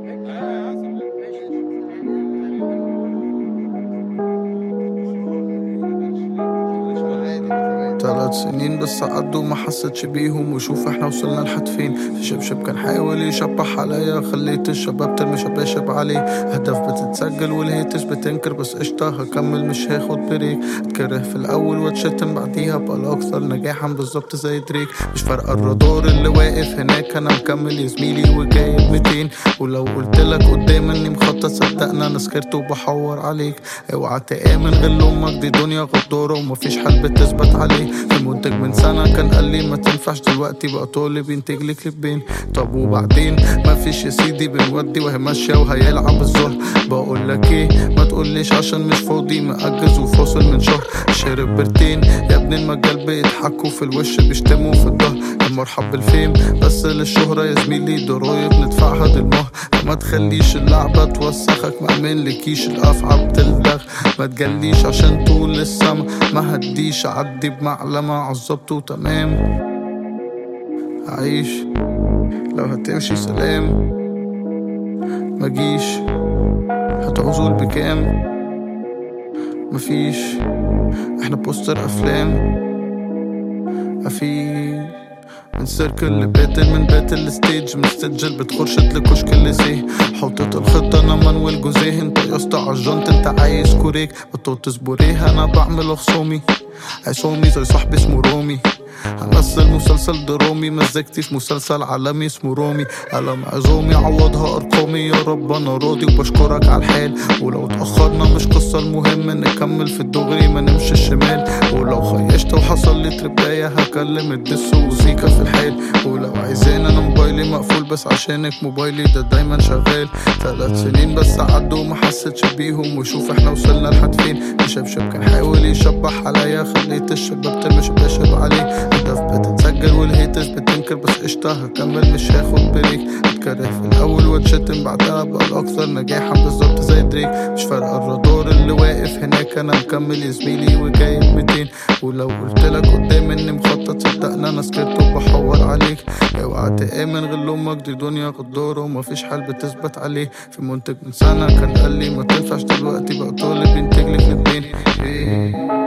ثلاث سنين بس عدوا ما حسيتش بيهم وشوف احنا وصلنا لحد فين في شبشب كان حاول يشبح عليا خليت الشباب ترمي شباشب عليه اهداف بتتسجل والهيتش بتنكر بس قشطة هكمل مش هاخد بريك اتكره في الاول واتشتم بعديها بقى الاكثر نجاحا بالظبط زي دريك مش فارقة الرادار اللي واقف هناك انا مكمل يا زميلي وجايب 200 ولو قلت لك قدام اني مخطط صدقنا انا سكرت وبحور عليك اوعى تآمن غير امك دي دنيا غدارة ومفيش حل بتثبت عليه في منتج من سنة كان قال لي ما تنفعش دلوقتي بقى طالب ينتج لي كليبين طب وبعدين مفيش يا سيدي بنودي وهي ماشية وهيلعب الظهر بقول لك ايه ما تقوليش عشان مش فاضي مأجز وفاصل من شهر شارب بيرتين يا ابن المجال بيضحكوا في الوش بيشتموا في الظهر المرحب بالفيم بس للشهرة يا زميلي ضرايب ندفعها دي المهر ما تخليش اللعبة توسخك ما لكيش الأفعى بتلدغ ما تجليش عشان طول السما ما هديش عدي بمعلمة عالظبط وتمام عيش لو هتمشي سلام مجيش هتعوزول بكام مفيش احنا بوستر افلام افيش من سيركل لباتل من باتل لستيج من ستيج بتخرشت لكشك اللي حطيت الخطة انا منوي جوزيه انت يا اسطى عالجنط انت عايز كوريك بطوطس بوريه انا بعمل خصومي عصومي زي صاحبي اسمه رومي همثل مسلسل درامي مزجتي في مسلسل عالمي اسمه رومي قلم عزومي عوضها ارقامي يا رب انا راضي وبشكرك على الحال ولو اتاخرنا مش قصه المهم نكمل في الدغري ما نمشي الشمال ولو خيشت وحصل لي تربايه هكلم الدس وزيكا في الحال ولو عايزين انا موبايلي مقفول بس عشانك موبايلي ده دايما شغال ثلاث سنين بس عدوا ما حسيتش بيهم وشوف احنا وصلنا لحد فين شبشب كان حاول يشبح عليا خليت الشباب ترمي شباشب عليه هدف بتتسجل والهيترز بتنكر بس قشطة هكمل مش هاخد بريك اتكره في الاول واتشتم بعدها بقى الاكثر نجاحا بالظبط زي دريك مش فارقة الرادار اللي واقف هناك انا مكمل يا زميلي وجايب 200 ولو قلت لك قدام اني مخطط صدقنا انا سكرت وبحور عليك اوعى تآمن غير امك دي دنيا غدارة ومفيش حل بتثبت عليه في منتج من سنة كان قال لي ما تنفعش دلوقتي بقى طالب ينتج لي كليبين إيه